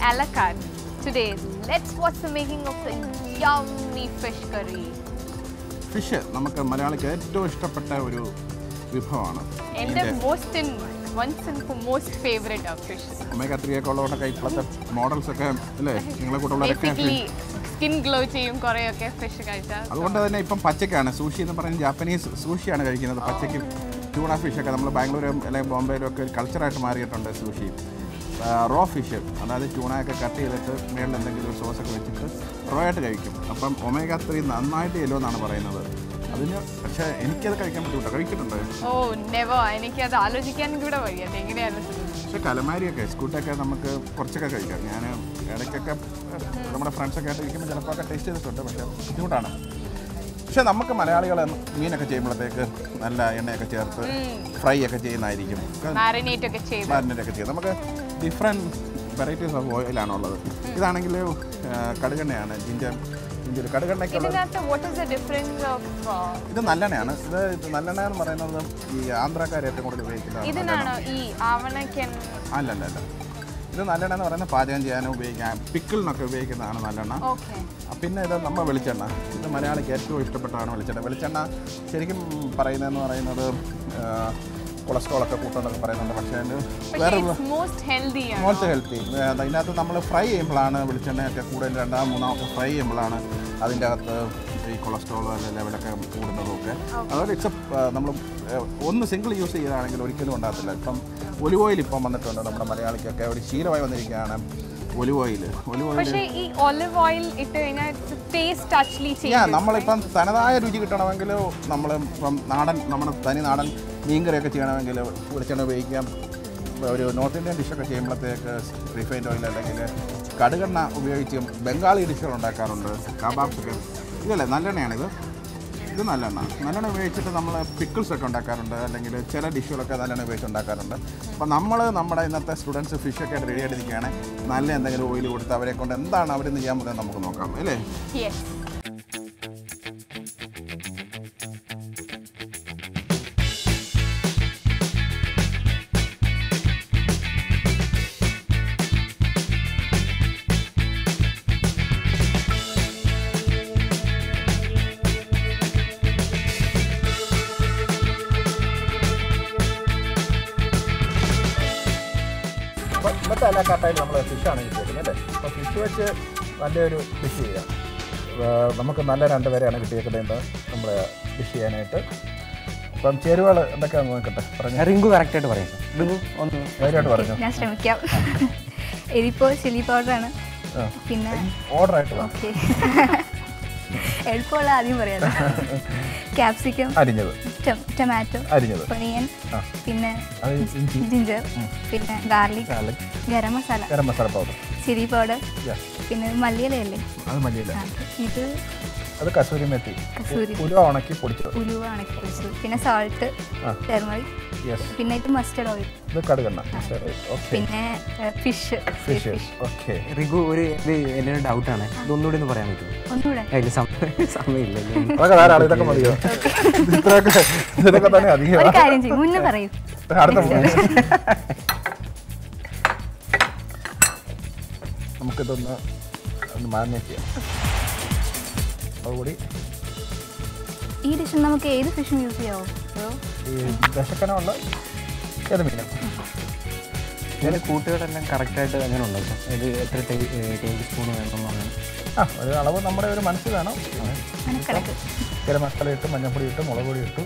a la carte. Today, let's watch the making of the yummy fish curry. Fish നമുക്ക് മലയാളിക്ക് ഏറ്റവും ഇഷ്ടപ്പെട്ട ഒരു വിഭവമാണ് എൻ്റെ most in once and for most favorite of fish. Omega three ഒക്കെ ഉള്ളതുകൊണ്ടൊക്കെ ഇപ്പോഴത്തെ മോഡൽസ് ഒക്കെ അല്ലേ നിങ്ങളെ കൂട്ടുള്ളവരൊക്കെ Basically, skin glow ചെയ്യും കുറേയൊക്കെ ഫിഷ് കഴിച്ചാൽ അതുകൊണ്ട് തന്നെ ഇപ്പം പച്ചക്കാണ് സൂഷി എന്ന് പറയുന്നത് ജാപ്പനീസ് സൂഷിയാണ് കഴിക്കുന്നത് പച്ചയ്ക്ക് ട്യൂണ ഫിഷൊക്കെ നമ്മൾ ബാംഗ്ലൂരും അല്ലെങ്കിൽ ബോംബെയിലും ഒക്കെ ഒരു കൾച്ചറായിട്ട് മാറിയിട്ടുണ്ട് സൂഷി റോ ഫിഷ് അതായത് ട്യൂണയൊക്കെ കട്ട് ചെയ്തിട്ട് മേളിൽ എന്തെങ്കിലും ഒരു സോസൊക്കെ വെച്ചിട്ട് റോ ആയിട്ട് കഴിക്കും അപ്പം ഒമേഗ ത്രീ നന്നായിട്ട് ചെല്ലോ എന്നാണ് പറയുന്നത് അതിന് പക്ഷേ എനിക്കത് കഴിക്കാൻ ബുദ്ധിമുട്ടാണ് കഴിച്ചിട്ടുണ്ട് ഓ നെവർ എനിക്കത് ആലോചിക്കാനും കൂടെ വയ്യ അത് എങ്ങനെയാണ് പക്ഷേ കലമാരിയൊക്കെ സ്കൂട്ടൊക്കെ നമുക്ക് കുറച്ചൊക്കെ കഴിക്കാം ഞാൻ ഇടയ്ക്കൊക്കെ നമ്മുടെ ഫ്രണ്ട്സൊക്കെ ആയിട്ട് ഇരിക്കുമ്പോൾ ചിലപ്പോൾ ഒക്കെ ടേസ്റ്റ് ചെയ്തിട്ടുണ്ട് പക്ഷേ ബുദ്ധിമുട്ടാണ് പക്ഷേ നമുക്ക് മലയാളികൾ മീനൊക്കെ ചെയ്യുമ്പോഴത്തേക്ക് നല്ല എണ്ണയൊക്കെ ചേർത്ത് ഫ്രൈ ഒക്കെ ചെയ്യുന്നതായിരിക്കും മാരിനേറ്റ് ഒക്കെ ചെയ്ത് മാരിനേറ്റൊക്കെ ചെയ്ത് നമുക്ക് ഡിഫറെൻറ്റ് വെറൈറ്റീസ് ഓഫ് ഓയിലാണുള്ളത് ഇതാണെങ്കിൽ കടുകെണ്ണയാണ് ജിഞ്ചർ ജിഞ്ചർ കടുകെണ്ണയ്ക്കുള്ള ഇതിനകത്ത് what is the difference of ഇത് നല്ലെണ്ണയാണ് ഇത് ഇത് നല്ലെണ്ണ എന്ന് പറയുന്നത് ഈ ആന്ധ്രാക്കാർ ഏറ്റവും കൂടുതൽ ഉപയോഗിക്കുന്നത് ഇതിനാണോ ഈ ആവണക്കൻ അല്ല അല്ല അല്ല ഇത് നല്ലെണ്ണ എന്ന് പറയുന്നത് പാചകം ചെയ്യാനും ഉപയോഗിക്കാം പിക്കിളിനൊക്കെ ഉപയോഗിക്കുന്നതാണ് നല്ലെണ്ണ ഓക്കെ ആ, പിന്നെ ഇത് നമ്മ വെളിച്ചെണ്ണ ഇത് മലയാളിക്ക് ഏറ്റവും ഇഷ്ടപ്പെട്ടതാണ് വെളിച്ചെണ്ണ വെളിച്ചെണ്ണ ശരിക്കും പറയുന്നതെന്ന് പറയുന്നത് കൊളസ്ട്രോൾ ഒക്കെ കൂട്ടുന്നൊക്കെ പറയുന്നുണ്ട് പക്ഷേ അതിന് വേറെ മോസ്റ്റ് ഹെൽത്തി ആണ് മോസ്റ്റ് ഹെൽത്തി അതിനകത്ത് നമ്മൾ ഫ്രൈ ചെയ്യുമ്പോഴാണ് വെളിച്ചെണ്ണയൊക്കെ കൂടുതൽ രണ്ടാം മൂന്നാമത്തെ ഫ്രൈ ചെയ്യുമ്പോഴാണ് അതിൻ്റെ അകത്ത് ഈ കൊളസ്ട്രോൾ ലെവലൊക്കെ കൂടുന്നതും ഒക്കെ അതുകൊണ്ട് ഇറ്റ്സ് നമ്മൾ ഒന്ന് സിംഗിൾ യൂസ് ചെയ്താണെങ്കിൽ ഒരിക്കലും ഉണ്ടാകത്തില്ല ഇപ്പം ഒലിവ് ഓയിൽ ഇപ്പം വന്നിട്ടുണ്ട് നമ്മുടെ മലയാളിക്കൊക്കെ ഒരു ശീലമായി വന്നിരിക്കുകയാണ് ഒലിവ് ഓയിൽ ഒലിവ് ഓയിൽ പക്ഷേ ഈ ഒലിവ് ഓയിൽ ഇട്ട് കഴിഞ്ഞാൽ ടേസ്റ്റ് ആക്ച്വലി ഞാൻ ചെയ്യും നമ്മളിപ്പം തനതായ രുചി കിട്ടണമെങ്കിൽ നമ്മൾ ഇപ്പം നാടൻ നമ്മുടെ തനി നാടൻ മീൻകറിയൊക്കെ ചെയ്യണമെങ്കിൽ വെളിച്ചെണ്ണ ഉപയോഗിക്കാം ഒരു നോർത്ത് ഇന്ത്യൻ ഡിഷൊക്കെ ചെയ്യുമ്പോഴത്തേക്ക് റിഫൈൻഡ് ഓയിൽ അല്ലെങ്കിൽ കടുകെണ്ണ ഉപയോഗിച്ച് ബംഗാളി ഡിഷുകൾ ഉണ്ടാക്കാറുണ്ട് കബാബ്സ് ഒക്കെ ഇതല്ലേ നല്ലെണ്ണയാണിത് ഇത് നല്ലെണ്ണ നല്ലെണ്ണ ഉപയോഗിച്ചിട്ട് നമ്മൾ പിക്കിൾസ് ഒക്കെ ഉണ്ടാക്കാറുണ്ട് അല്ലെങ്കിൽ ചില ഡിഷുകളൊക്കെ നല്ലെണ്ണ ഉപയോഗിച്ച് ഉണ്ടാക്കാറുണ്ട് അപ്പോൾ നമ്മൾ നമ്മുടെ ഇന്നത്തെ സ്റ്റുഡൻസ് ഫിഷൊക്കെ ആയിട്ട് റെഡി ആയിട്ടിരിക്കുകയാണ് നല്ല എന്തെങ്കിലും ഓയിൽ കൊടുത്ത് അവരെ കൊണ്ട് എന്താണ് അവരിന്ന് ചെയ്യാൻ പറ്റുന്നത് നമുക്ക് നോക്കാം അല്ലേ യെസ് അപ്പോൾ ഇന്നത്തെ എല്ലാ കട്ടായിട്ട് നമ്മൾ ഫിഷാണ് കിട്ടിയിരിക്കുന്നത് അല്ലേ അപ്പോൾ ഫിഷ് വെച്ച് നല്ലൊരു ഡിഷ് ചെയ്യാം ഏർ നമുക്ക് നല്ല രണ്ട് പേരെയാണ് കിട്ടിയിരിക്കുന്നത് നമ്മൾ ഡിഷ് ചെയ്യാനായിട്ട് അപ്പം ചേരുവകൾ എന്തൊക്കെയാണെന്ന് നോക്കട്ടെ പറഞ്ഞു റിങ്കു കറക്റ്റായിട്ട് പറയും സാർ റിങ്കു ഒന്ന് ധൈര്യമായിട്ട് പറഞ്ഞു ഞാൻ ശ്രമിക്കാം ഇതിപ്പോൾ ചില്ലി പൗഡറാണ് ആ. പിന്നെ ഓർഡർ ആയിട്ട് വാ. ഓക്കെ എളുപ്പമുള്ള ആദ്യം പറയാം ക്യാപ്സിക്കം അരിഞ്ഞത് ടൊമാറ്റോ അരിഞ്ഞത് ഒണിയൻ ആ. പിന്നെ അത് ഇഞ്ചി ജിഞ്ചർ പിന്നെ garlic garlic garam masala garam masala powder chilli powder yeah പിന്നെ മല്ലിയിലയല്ലേ അത് മല്ലിയില ആ, ഇത് അത് കസൂരി മെത്തി കസൂരി ഉലുവ ഉണക്കി പൊടിച്ചത് ഉലുവ ഉണക്കി പൊടിച്ചത് പിന്നെ സാൾട്ട് ആ. ടെർമറിക് യെസ് പിന്നെ ഇത് മസ്റ്റർഡ് ഓയിൽ ഇത് കടുകെണ്ണ ഓക്കെ പിന്നെ ഫിഷ് ഫിഷ് ഓക്കെ റിങ്കു ഒരു ഇത് എൻ്റെ ഒരു ഡൗട്ടാണ് ഇതൊന്നുകൂടി ഒന്ന് പറയാൻ പറ്റുമോ ഒന്നുകൂടെ അതിൽ സമയമില്ല അതൊക്കെ ധാരാളം ഇതൊക്കെ മതിയോ ഇത്രയൊക്കെ ഇതൊക്കെ തന്നെ ഒരു അധികം കാര്യം ചെയ്യും മുന്നേ പറയൂ അടുത്ത നമുക്കിതൊന്ന് ഒന്ന് മാറിനേറ്റ് ചെയ്യാം അതുകൂടി ഈ ഡിഷ് നമുക്ക് ഏത് ഫിഷും യൂസ് ചെയ്യാവോ അതോ ഈ ദശക്കനമുള്ള ഏത് മീനും ഇതിൽ കൂട്ടുകാരെല്ലാം കറക്റ്റായിട്ട് അങ്ങനെ ഉണ്ടോ സാർ ഇത് എത്ര ടേബിൾ സ്പൂൺ വേണമെന്നോ അങ്ങനെ ആ ഒരു അളവ് നമ്മുടെ ഒരു മനസ്സിൽ വേണം മനക്കണക്ക് ഗരം മസാല ഇട്ട് മഞ്ഞൾപ്പൊടി ഇട്ട് മുളക് പൊടി ഇട്ടു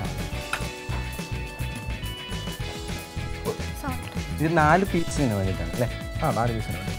ഇത് നാല് പീസിന് വേണ്ടിയിട്ടാണ് അല്ലേ ആ നാല് പീസിന് വേണ്ടിയിട്ട്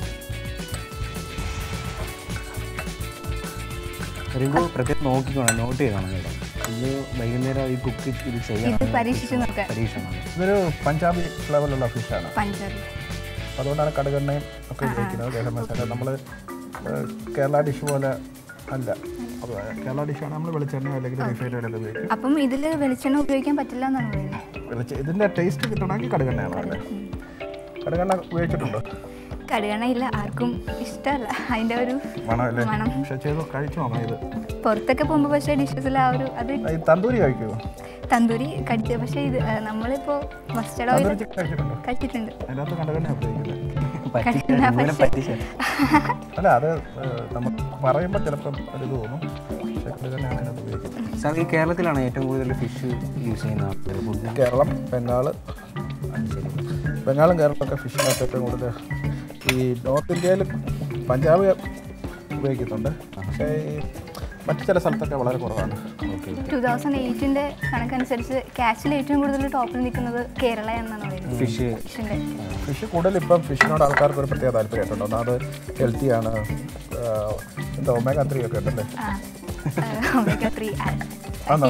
റിങ്കു പ്രത്യേകം നോക്കിക്കോണം നോട്ട് ചെയ്യണം കേട്ടോ ഇത് വൈകുന്നേരം ഈ കുക്ക് ഇത് ചെയ്യണം ഇത് പരീക്ഷിച്ച് നോക്കാം പരീക്ഷണം ഇതൊരു പഞ്ചാബി ഫ്ലേവറിലുള്ള ഫിഷാണ് പഞ്ചാബി അതുകൊണ്ടാണ് കടുകെണ്ണയും ഒക്കെ ഉപയോഗിക്കുന്നത് ഗരം മസാല നമ്മൾ കേരള ഡിഷ് പോലെ അല്ല അപ്പോൾ കേരള ഡിഷാണ് നമ്മൾ വെളിച്ചെണ്ണ അല്ലെങ്കിൽ റിഫൈൻഡ് ഓയിലൊക്കെ ഉപയോഗിക്കും അപ്പം ഇതിൽ വെളിച്ചെണ്ണ ഉപയോഗിക്കാൻ പറ്റില്ല എന്നാണ് പറയുന്നത് വെളിച്ച ഇതിൻ്റെ ടേസ്റ്റ് കിട്ടണമെങ്കിൽ കടുകെണ്ണയാണ് അല്ലേ കടുകെണ്ണ ഉപയോഗിച്ചിട്ടുണ്ടോ കടുകണ ഇല്ല ആർക്കും ഇഷ്ടമല്ല അതിൻ്റെ ഒരു മണം അല്ലേ മണം. പക്ഷെ ചെയ്ത് കഴിച്ചു നോക്കണം ഇത് പുറത്തൊക്കെ പോകുമ്പോൾ പക്ഷേ ഡിഷസിൽ ആ ഒരു അത് ഈ തന്തൂരി കഴിക്കുമോ തന്തൂരി കടിച്ച പക്ഷേ ഇത് ആ, നമ്മളിപ്പോൾ മസ്റ്റർഡ് ഓയിൽ തന്തൂരി ചിക്കൻ കഴിച്ചിട്ടുണ്ടോ കഴിച്ചിട്ടുണ്ട് അതിനകത്ത് കടുകെണ്ണ ഉപയോഗിക്കുന്നത് പറ്റിച്ച കണ്ണാ ഇങ്ങനെ പറ്റി. പറ്റിച്ച അല്ല അത് ഏഹ്, നമുക്ക് പറയുമ്പോൾ ചിലപ്പം ഒരു ഇത് തോന്നും പക്ഷേ ഇത് തന്നെയാണ് അതിനകത്ത് ഉപയോഗിക്കുന്നത് സാർ ഈ കേരളത്തിലാണ് ഏറ്റവും കൂടുതൽ ഫിഷ് യൂസ് ചെയ്യുന്ന ആൾക്കാർ ഫുഡ് കേരളം ബംഗാൾ ശരി ബംഗാളും കേരളമൊക്കെ ഫിഷിനകത്ത് ഏറ്റവും കൂടുതൽ ഈ നോർത്ത് ഇന്ത്യയിൽ പഞ്ചാബ് ഉപയോഗിക്കുന്നുണ്ട് പക്ഷേ ഈ മറ്റു ചില സ്ഥലത്തൊക്കെ വളരെ കുറവാണ് ഓക്കെ ടു തൗസൻഡ് എയ്റ്റിൻ്റെ കണക്കനുസരിച്ച് ക്യാച്ചിൽ ഏറ്റവും കൂടുതൽ ടോപ്പിൽ നിൽക്കുന്നത് കേരള എന്നാണ് പറയുന്നത് ഫിഷ് ഫിഷിൻ്റെ ഫിഷ് കൂടുതൽ ഇപ്പം ഫിഷിനോട് ആൾക്കാർക്ക് ഒരു പ്രത്യേക താല്പര്യമായിട്ടുണ്ട് ഒന്നാമത് ഹെൽത്തിയാണ് എന്താ ഒമേഗ ത്രീ ഒക്കെ ഉണ്ടല്ലേ ആ ഒമേഗ ത്രീ ആണോ?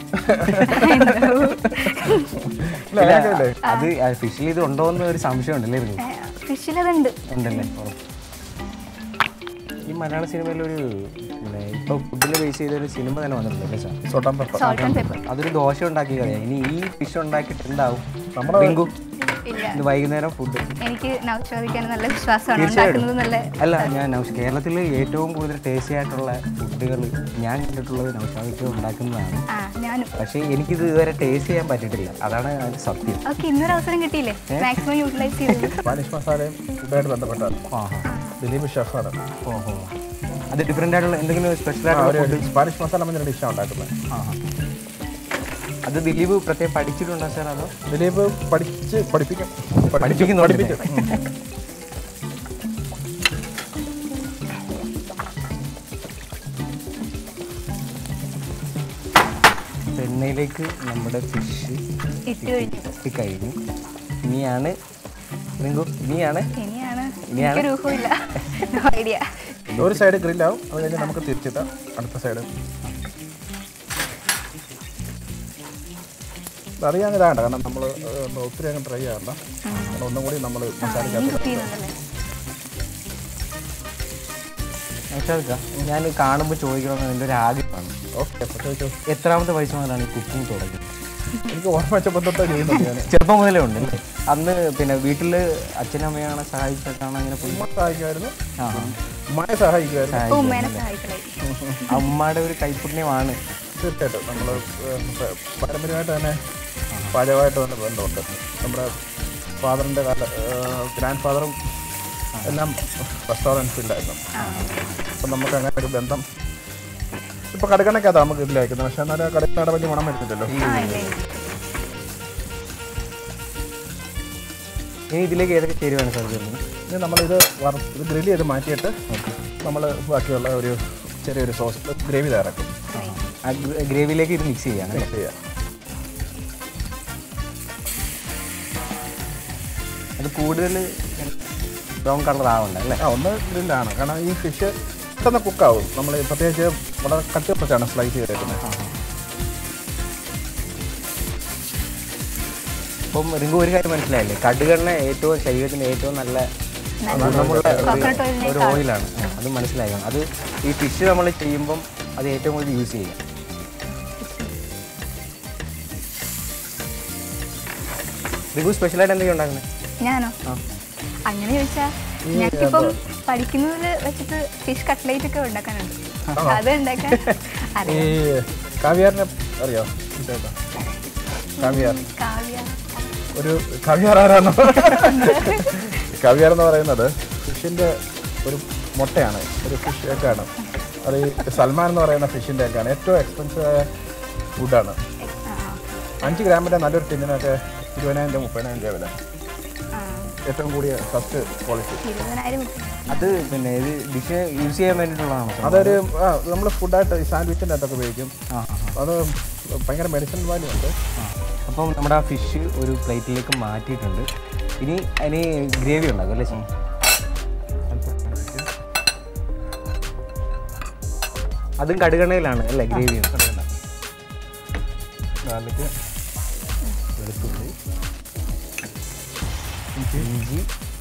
ഇല്ല അങ്ങനെയൊക്കെയല്ലേ അത് ഫിഷിൽ ഇത് ഉണ്ടോ എന്ന് ഒരു സംശയം ഉണ്ടല്ലേ ഇവർക്ക് ഫിഷിലതുണ്ട് ഉണ്ടല്ലേ ഈ മലയാള സിനിമയിൽ ഒരു പിന്നെ ഇപ്പോൾ ഫുഡിനെ ബേസ് ചെയ്ത ഒരു സിനിമ തന്നെ വന്നിട്ടുണ്ടല്ലേ സാർ സോട്ടാൻ പെപ്പർ സോൾട്ട് ആൻഡ് പെപ്പർ അതൊരു ദോശ ഉണ്ടാക്കി കളയാം ഇനി ഈ ഫിഷ് ഉണ്ടാക്കിയിട്ടുണ്ടാവും നമ്മുടെ റിങ്കു ഇല്ല ഇത് വൈകുന്നേരം ഫുഡ് എനിക്ക് നവചോദിക്കാൻ നല്ല വിശ്വാസമാണ് തീർച്ചയായിട്ടും. ഉണ്ടാക്കുന്നത് നല്ല അല്ല ഞാൻ നൗഷ് കേരളത്തിൽ ഏറ്റവും കൂടുതൽ ടേസ്റ്റി ആയിട്ടുള്ള ഫുഡുകൾ ഞാൻ കണ്ടിട്ടുള്ളത് നൗഷാദിക്ക് ഉണ്ടാക്കുന്നതാണ് ആ ഞാനും പക്ഷേ എനിക്കിത് ഇതുവരെ ടേസ്റ്റ് ചെയ്യാൻ പറ്റിയിട്ടില്ല അതാണ് അതിൻ്റെ സത്യം ഓക്കെ ഇന്നൊരു അവസരം കിട്ടിയില്ലേ മാക്സിമം യൂട്ടിലൈസ് ചെയ്തത് സ്പാനിഷ് മസാലയും ഫുഡായിട്ട് ബന്ധപ്പെട്ടാണ് ആഹാ ദിലീപ് ഷെഫാണ് ഓഹോ അത് ഡിഫറെൻ്റ് ആയിട്ടുള്ള എന്തെങ്കിലും സ്പെഷ്യൽ ആ, ആയിട്ടുള്ള ഒരു സ്പാനിഷ് മസാല മഞ്ഞ ഡിഷാണ് ഉണ്ടാക്കുന്നത് ആഹാ അത് ദിലീപ് പ്രത്യേകം പഠിച്ചിട്ടുണ്ടോ സാർ അതോ ദിലീപ് പഠിച്ച് പഠിപ്പിക്കും പഠിപ്പിക്കുന്നുണ്ട് പഠിപ്പിക്കും ഉം. എണ്ണയിലേക്ക് നമ്മുടെ ഫിഷ് ഇട്ട് കഴിഞ്ഞു ഇട്ട് കഴിഞ്ഞു ഇനിയാണ് റിങ്കു ഇനിയാണ് ഇനിയാണ് ഇനിയാണ്? എനിക്ക് രൂപമില്ല ഐഡിയ ഒരു സൈഡ് ഗ്രില്ലാവും അത് കഴിഞ്ഞ് നമുക്ക് തിരിച്ചിട്ടാം അടുത്ത സൈഡ് അറിയാൻ ഇതാകണ്ട കാരണം നമ്മൾ ഒത്തിരി അങ്ങ് ട്രൈ ചെയ്യണ്ട കാരണം ഒന്നും കൂടി നമ്മൾ ഈ മസാലയ്ക്കകത്ത് കുക്ക് ചെയ്യുന്നുണ്ടല്ലേ നൗഷാദിക്ക ഞാൻ കാണുമ്പോൾ ചോദിക്കണമെന്ന് എൻ്റെ ഒരു ആഗ്രഹമാണ് ഓക്കെ അപ്പോൾ ചോദിച്ചു എത്രാമത്തെ വയസ്സ് മുതലാണ് ഈ കുക്കിംഗ് തുടങ്ങിയത് എനിക്ക് ഓർമ്മ വെച്ചപ്പോൾ തൊട്ട് ചെയ്യുന്നുണ്ട് ഞാൻ ചെറുപ്പം മുതലേ ഉണ്ട് അല്ലേ അന്ന് പിന്നെ വീട്ടിൽ അച്ഛനും അമ്മയാണ് സഹായിച്ചിട്ടാണ് അങ്ങനെ പോയി ഉമ്മ സഹായിക്കുമായിരുന്നു ആ ഉമ്മയെ സഹായിക്കുമായിരുന്നു അപ്പൊ ഉമ്മേനെ സഹായിക്കണേ അമ്മയുടെ ഒരു കൈപ്പുണ്യമാണ് തീർച്ചയായിട്ടും നമ്മൾ പാരമ്പര്യമായിട്ട് തന്നെ പാചകമായിട്ട് തന്നെ ബന്ധമുണ്ട് നമ്മുടെ ഫാദറിൻ്റെ കാല ഗ്രാൻഡ് ഫാദറും എല്ലാം റെസ്റ്റോറൻറ്റ് ഫീൽഡായിരുന്നു അപ്പം നമുക്ക് അങ്ങനെ ഒരു ബന്ധം ഇപ്പോൾ കടുക്കണക്കകത്ത് നമുക്ക് ഇതിലായിരിക്കുന്നത് പക്ഷേ എന്നാലും കടുക്കണയുടെ വലിയ ഗുണം വരുന്നില്ലല്ലോ ആ ഇല്ല ഇല്ല. ഇനി ഇതിലേക്ക് ഏതൊക്കെ ചേരുവാണ് സാർ ചേരുന്നത് ഇനി നമ്മളിത് വറ ഇത് ഗ്രില്ല് ചെയ്ത് മാറ്റിയിട്ട് നമ്മൾ ബാക്കിയുള്ള ഒരു ചെറിയൊരു സോസ് ഗ്രേവി തയ്യാറാക്കും ആ ഗ്രേവിയിലേക്ക് ഇത് മിക്സ് ചെയ്യാണ് മിക്സ് ചെയ്യാം അത് കൂടുതൽ ബ്രൗൺ കളർ ആവണ്ട അല്ലേ ആ ഒന്ന് ഗ്രില്ലാണ് കാരണം ഈ ഫിഷ് പെട്ടെന്ന് കുക്കാവും നമ്മൾ പ്രത്യേകിച്ച് വളരെ കട്ടി കുറച്ചാണ് സ്ലൈസ് ചെയ്തേക്കുന്നത് അപ്പം റിങ്കു ഒരു കാര്യം മനസ്സിലായില്ലേ കടുകെണ്ണ ഏറ്റവും ശരീരത്തിന് ഏറ്റവും നല്ല ഗുണമുള്ള Coconut ഒരു- oil ഒരു ഓയിലാണ് അത് മനസ്സിലാക്കണം അത് ഈ ഫിഷ് നമ്മൾ ചെയ്യുമ്പം അത് ഏറ്റവും കൂടുതൽ യൂസ് ചെയ്യുക റിങ്കു സ്പെഷ്യലായിട്ട് എന്തൊക്കെയാണ് ഉണ്ടാക്കുന്നത് ഞാനോ ആ അങ്ങനെ ചോദിച്ചാ ഞങ്ങൾക്കിപ്പം പഠിക്കുന്നതിൽ വെച്ചിട്ട് ഫിഷ് കട്ട്ലേറ്റ് ഒക്കെ ഉണ്ടാക്കാനുണ്ട് അത് ഉണ്ടാക്കാൻ ഈ അറിയാം കാവിയാറിനെ അറിയോ ഇതേതാ? കാവിയാർ കാവ്യ ഒരു കാവിയാർ ആരാണോ കാവിയാർ എന്ന് പറയുന്നത് ഫിഷിൻ്റെ ഒരു മുട്ടയാണ് ഒരു ഫിഷ് ഒക്കെയാണ് അത് ഈ സൽമാൻ എന്ന് പറയുന്ന ഫിഷിൻ്റെ ഒക്കെയാണ് ഏറ്റവും എക്സ്പെൻസീവ് ആയ ഫുഡാണ് ആ, അഞ്ച് ഗ്രാമിൻ്റെ നല്ലൊരു ടിന്നിനൊക്കെ ഇരുപതിനായിരം രൂപ മുപ്പതിനായിരം രൂപ വില ആ, ഏറ്റവും കൂടിയ ഫസ്റ്റ് ക്വാളിറ്റി ഇരുപതിനായിരം അത് പിന്നെ ഇത് ഡിഷ് യൂസ് ചെയ്യാൻ വേണ്ടിയിട്ടുള്ളതാണോ സാർ? അതൊരു നമ്മൾ ഫുഡായിട്ട് ഈ സാൻഡ്വിച്ചിൻ്റെ അകത്തൊക്കെ ഉപയോഗിക്കും ആ ആ, അത് ഭയങ്കര മെഡിസിൻ വാല്യൂ ഉണ്ട് ആ. അപ്പം നമ്മുടെ ആ ഫിഷ് ഒരു പ്ലേറ്റിലേക്ക് മാറ്റിയിട്ടുണ്ട് ഇനി അതിന് ഗ്രേവി ഉണ്ടാക്കും അല്ലേ ചേച്ചി അതും കടുകെണ്ണയിലാണ് അല്ലേ ഗ്രേവി ഗാർലിക്ക് വെളുത്തുള്ളി ഇഞ്ചി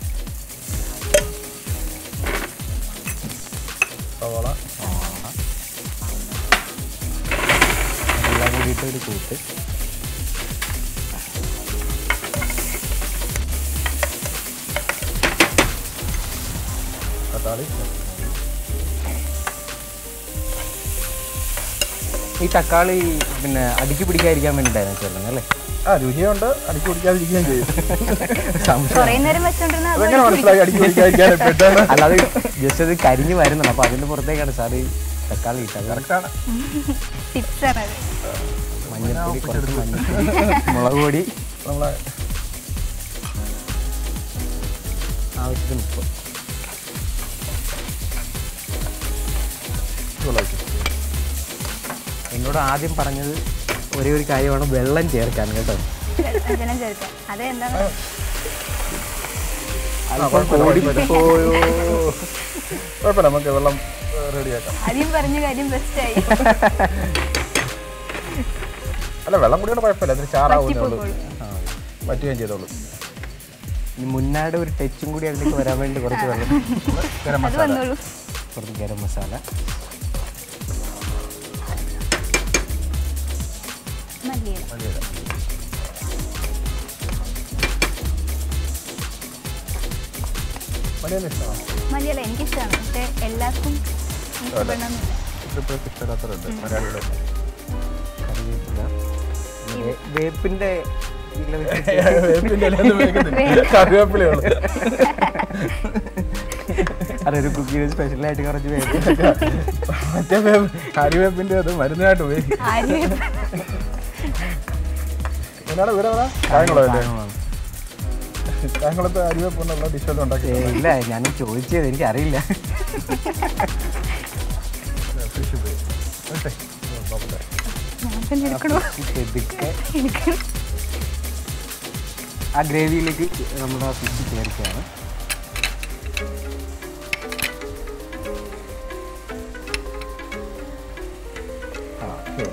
സവാള എല്ലാം കൂടിയിട്ട് ഒരു കൂട്ട് തക്കാളി ഈ തക്കാളി പിന്നെ അടുക്കി പിടിക്കാതിരിക്കാൻ വേണ്ടിയിട്ടായിരുന്നു ചേർന്നത് അല്ലേ ആ രുചിയുണ്ട് അടിച്ചു കുടിക്കാതിരിക്കുകയും ചെയ്യും കുറേ നേരം വെച്ചോണ്ടിരുന്ന അത് അതെങ്ങനെ മനസ്സിലായി അടിച്ചു കുടിക്കാതിരിക്കാൻ പെട്ടെന്ന് അല്ലാതെ ജസ്റ്റ് അത് കരിഞ്ഞ് വരുന്നുണ്ട് അപ്പോൾ അതിൻ്റെ പുറത്തേക്കാണ് സാർ ഈ തക്കാളി ഇട്ടത് കറക്റ്റാണ് ടിപ്സ് ആണ് അത് മഞ്ഞൾപ്പൊടി കുറച്ച് മഞ്ഞൾപ്പൊടി മുളക് പൊടി നമ്മളെ ആവശ്യത്തിന് ഉപ്പ് ഇതുള്ളതായിരിക്കും. എന്നോട് ആദ്യം പറഞ്ഞത് ഒരേ ഒരു കാര്യമാണ് വെള്ളം ചേർക്കാൻ കേട്ടോ ജലം ചേർക്കാം അത് എന്താണ് ആ, കുഴപ്പമില്ല, കുഴപ്പമില്ല. കുഴപ്പമില്ല നമുക്ക് വെള്ളം റെഡിയാക്കാം ആദ്യം പറഞ്ഞ കാര്യം ബെസ്റ്റായി അല്ല വെള്ളം കൂടിയാണ് കുഴപ്പമില്ല അതിന് ചാറാവുന്നേ ഉള്ളൂ പറ്റിപ്പോയിക്കോളും പറ്റുകയും ചെയ്തോളൂ ഈ മുന്നാട് ഒരു ടച്ചും കൂടി അതിലേക്ക് വരാൻ വേണ്ടി കുറച്ച് വെള്ളം ഗരം അത് മസാല വന്നോളൂ കുറച്ച് ഗരം മസാല മല്ലിയില മതിയല്ലോ. മതിയല്ലേ ഇഷ്ടമാണോ മല്ലിയില എനിക്കിഷ്ടമാണ് പക്ഷേ എല്ലാവർക്കും ഇഷ്ടപ്പെടണമെന്നില്ല ഇതിപ്പോൾ ഇഷ്ടമില്ലാത്തവരുണ്ട് മലയാളികൾ കറിവേപ്പില വേ- വേപ്പിൻ്റെ ഇല വെച്ചിട്ട് വേപ്പിൻ്റെ ഇലയൊന്നും വേഗത്തില്ല. കറിവേപ്പിലയുള്ളൂ അതൊരു കുക്കിംഗ് സ്പെഷ്യലായിട്ട് കുറച്ച് വേപ്പ് മറ്റേ വേപ്പ് കറിവേപ്പിൻ്റെ അത് മരുന്നായിട്ട് പോയി ആരും എന്നാണ് വീട് എവിടെ കായംകുളമല്ലേ സാധനമാണ്. കായംകുളത്ത് അരിവേപ്പ് എന്നുള്ള ഡിഷ് വല്ലതും ഉണ്ടാക്കി ഏ, ഇല്ല ഞാൻ ചോദിച്ചത് എനിക്കറിയില്ല ഫിഷ് പോയി ഓക്കെ നോക്കട്ടെ ഞാൻ തന്നെ എടുക്കണോ ഇതൊക്കെ എനിക്ക് ആ ഗ്രേവിയിലേക്ക് നമ്മുടെ ആ ഫിഷ് ചേർക്കുകയാണ് ആ, okay.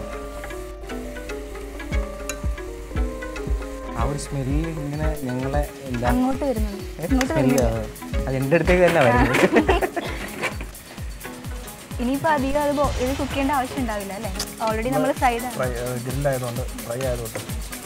ആ ഒരു സ്മെല്ല് ഇങ്ങനെ ഞങ്ങളെ എന്താ അങ്ങോട്ട് വരുന്നുണ്ട് ഇങ്ങോട്ട് സ്മെല്ല് വരുന്നില്ല അത് എൻ്റെ അടുത്തേക്ക് തന്നെ വരുന്നത് ഇനിയിപ്പോൾ അധികം അത് ബോ- ഇത് കുക്ക് ചെയ്യേണ്ട ആവശ്യം ഉണ്ടാവില്ല അല്ലേ ഓൾറെഡി നമ്മൾ സൈഡാണ് ഫ്രൈ ഗ്രില്ലായതുകൊണ്ട് ഫ്രൈ ആയതുകൊണ്ട്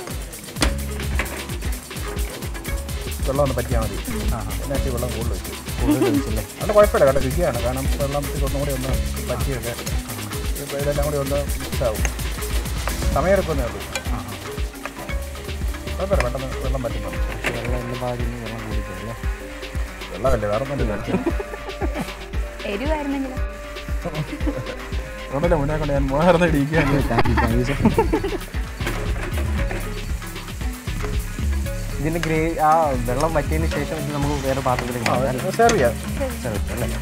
വെള്ളം ഒന്ന് പറ്റിയാൽ മതി ആ എന്നിട്ട് വെള്ളം കൂടുതൽ വെച്ചു കൂടുതൽ ഒഴിച്ചല്ലേ അത് കുഴപ്പമില്ല കേട്ടോ രുചിയാണ് കാരണം വെള്ളം ഒന്നും കൂടി ഒന്ന് പറ്റിയൊക്കെ ഇപ്പോൾ ഇതെല്ലാം കൂടി ഒന്ന് മിക്സ് ആവും സമയമെടുക്കുന്നേ ഉള്ളൂ കുഴപ്പമില്ല പെട്ടെന്ന് വെള്ളം പറ്റുന്നു വെള്ളം എല്ലാ ഭാഗത്തുനിന്ന് വെള്ളം കൂടിക്കല്ലേ വെള്ളമല്ലേ വേറെ ഒന്നും എരിവായിരുന്നെങ്കിലും അതുകൊണ്ടല്ലേ മുന്നേ കൊണ്ട് ഞാൻ മൂന്നാർന്ന് ഇടിക്കുകയാണ് thank you thank you sir ഇതിൻ്റെ ഗ്രേ ആ വെള്ളം വറ്റിയതിന് ശേഷം ഇത് നമുക്ക് വേറെ പാത്രത്തിലേക്ക് മാറ്റാം അല്ലേ? സെർവ് ചെയ്യാം Serve ചെയ്യാം, അല്ലേ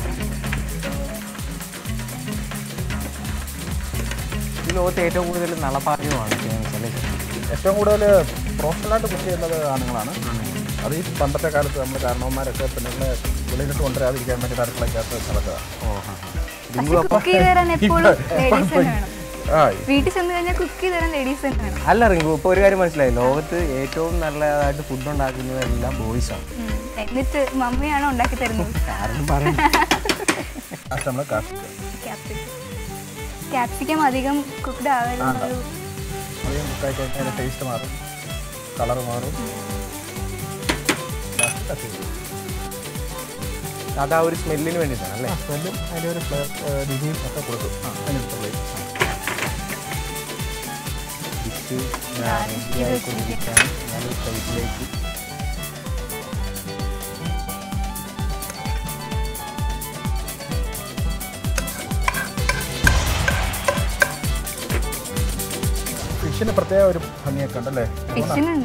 ഈ ലോകത്ത് ഏറ്റവും കൂടുതൽ നളപാചകമാണ് ഫേമസ് അല്ലേ സർ? ഏറ്റവും കൂടുതൽ പ്രൊഫഷണലായിട്ട് കുക്ക് ചെയ്യുന്നത് ആണുങ്ങളാണ് അത് ഈ പണ്ടത്തെ കാലത്ത് നമ്മൾ കാരണവന്മാരൊക്കെ പെണ്ണുങ്ങളെ വെളിയിലിട്ട് കൊണ്ടുവരാതിരിക്കാൻ വേണ്ടി അടുക്കളയ്ക്കകത്ത് നടക്കുക ഓ ഹാ ഹാ പക്ഷെ കുക്ക് ചെയ്ത് തരാൻ എപ്പോഴും ലേഡീസ് തന്നെ വേണം ആ വീട്ടിൽ ചെന്ന് കഴിഞ്ഞാൽ കുക്ക് ചെയ്ത് തരാൻ ലേഡീസ് തന്നെ വേണം അല്ല റിങ്കു ഇപ്പോൾ ഒരു കാര്യം മനസ്സിലായി ലോകത്ത് ഏറ്റവും നല്ലതായിട്ട് ഫുഡ് ഉണ്ടാക്കുന്നതെല്ലാം ബോയ്സാണ് ഉം. എന്നിട്ട് മമ്മിയാണോ ഉണ്ടാക്കി തരുന്നത് കാരണം പറയും ലാസ്റ്റ് നമ്മൾ കാസ്റ്റ് ക്യാപ്സിക്കം ക്യാപ്സിക്കം അധികം കുക്ക്ഡ് ആവുന്നൊരു അധികം കുക്കായി കഴിഞ്ഞാൽ അതിൻ്റെ ടേസ്റ്റ് മാറും കളർ മാറും ലാസ്റ്റ് കട്ട് ചെയ്യും അത് ആ ഒരു സ്മെല്ലിന് വേണ്ടിയിട്ടാണ് അല്ലേ സ്മെല്ലും അതിൻ്റെ ഒരു ഫ്ലേവർ രുചിയും ഒക്കെ കൊടുക്കും ആ അതിനടുത്തുള്ള ഡിഷ് റെഡിയായിക്കൊണ്ടിരിക്കുകയാണ് ഞാൻ പ്ലേറ്റിലേക്ക് ഫിഷിന് പ്രത്യേക ഒരു ഭംഗിയൊക്കെ ഉണ്ടല്ലേ ഫിഷിനുണ്ട്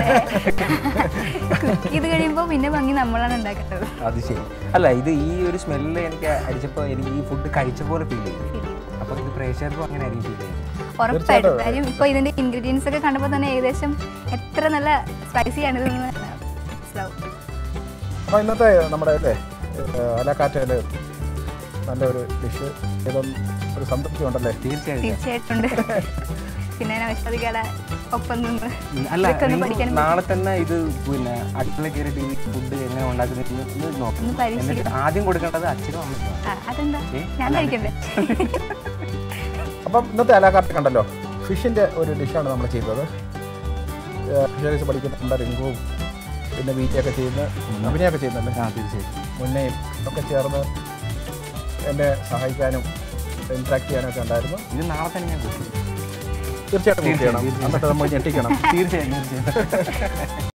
കുക്ക് ചെയ്ത് കഴിയുമ്പോൾ പിന്നെ ഭംഗി നമ്മളാണ് ഉണ്ടാക്കേണ്ടത് അത് ശരി അല്ല ഇത് ഈ ഒരു സ്മെല്ല് എനിക്ക് അടിച്ചപ്പോൾ എനിക്ക് ഈ ഫുഡ് കഴിച്ച പോലെ ഫീൽ ചെയ്തു അപ്പോൾ ഇത് പ്രേക്ഷകർക്കും അങ്ങനെ ആയിരിക്കും ഫീൽ ചെയ്യുന്നത് ഉറപ്പായിട്ടും കാര്യം ഇപ്പോൾ ഇതിന്റെ ഇൻഗ്രീഡിയൻസ് ഒക്കെ കണ്ടപ്പോൾ തന്നെ ഏകദേശം എത്ര നല്ല സ്പൈസി ആണ് ഇതെന്ന് മനസ്സിലാവും അപ്പോൾ ഇന്നത്തെ നമ്മുടെ അല്ലേ അലക്കാറ്റയിൽ നല്ലൊരു ഡിഷ് ഏതും ഒരു സംതൃപ്തി ഉണ്ടല്ലേ തീർച്ചയായിട്ടും തീർച്ചയായിട്ടും ഉണ്ട് പിന്നെ നവശ്വതികളെ ഒപ്പം നിന്ന് ഉം, അല്ല ഇതൊക്കെ ഒന്ന് നിങ്ങൾ പഠിക്കണം നാളെ തന്നെ ഇത് പിന്നെ അടുക്കള കയറിയിട്ട് ഈ ഫുഡ് എങ്ങനെ ഉണ്ടാക്കുന്നത് എന്ന് നോക്കണം ഒന്ന് പരീക്ഷിക്കണം. എന്നിട്ട് ആദ്യം കൊടുക്കേണ്ടത് അച്ഛനും അമ്മയ്ക്കും ആ, അതെന്താ ഏ? ഞാൻ കഴിക്കണ്ടേ അപ്പം ഇന്നത്തെ അലാക്കാർട്ട് കണ്ടല്ലോ ഫിഷിൻ്റെ ഒരു ഡിഷാണ് നമ്മൾ ചെയ്തത് ഫിഷറീസ് പഠിക്കുന്ന നമ്മുടെ റിങ്കുവും പിന്നെ വീറ്റൊക്കെ ചെയ്യുന്ന അഭിനയൊക്കെ ചെയ്യുന്നല്ലേ ആ തീർച്ചയായിട്ടും മുന്നേയും ഒക്കെ ചേർന്ന് എന്നെ സഹായിക്കാനും ഇൻട്രാക്ട് ചെയ്യാനൊക്കെ ഉണ്ടായിരുന്നു ഇത് നാളെ തന്നെ ഞാൻ കൊടുക്കും തീർച്ചയായിട്ടും കുക്ക് ചെയ്യണം തീർച്ചയായും, എന്നിട്ട് നമ്മൾ ഞെട്ടിക്കണം തീർച്ചയായും തീർച്ചയായും